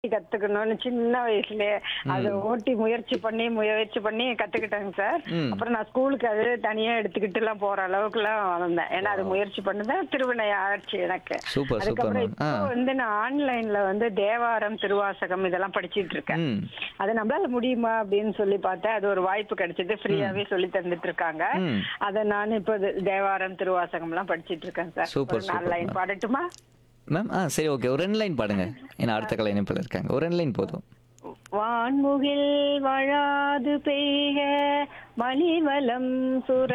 கத்துக்கணும்னு சின்ன வயசுலயே அதை ஓட்டி முயற்சி பண்ணி முயற்சி பண்ணி கத்துக்கிட்டேங்க சார் ம். அப்புறம் நான் ஸ்கூலுக்கு அது தனியா எடுத்துக்கிட்டு எல்லாம் போற அளவுக்கு எல்லாம் வந்தேன் ஏன்னா அது முயற்சி பண்ணுதான் திருவினை ஆச்சு எனக்கு சூப்பர், சூப்பர் அதுக்கப்புறம் மேம். இப்போ ஆ. வந்து நான் ஆன்லைன்ல வந்து தேவாரம் திருவாசகம் இதெல்லாம் படிச்சிட்டு இருக்கேன் ம். அது நம்மளால முடியுமா அப்படின்னு சொல்லி பார்த்தேன் அது ஒரு வாய்ப்பு கிடைச்சது ஃப்ரீயாவே சொல்லி தந்துட்டு இருக்காங்க ம். அதை நான் இப்போ இது தேவாரம் திருவாசகம் எல்லாம் படிச்சிட்டு இருக்கேன் சார் சூப்பர், ஒரு நாலு சூப்பர், லைன் மேம். பாடட்டுமா மேம் ஆ சரி ஓகே ஒரு ரெண்டு லைன் பாடுங்க ஏன்னா அடுத்த கலை இணைப்பில் இருக்காங்க ஒரு ரெண்டு லைன் போதும் வான்முகில் வழாது பெய்க மணிவலம் சுர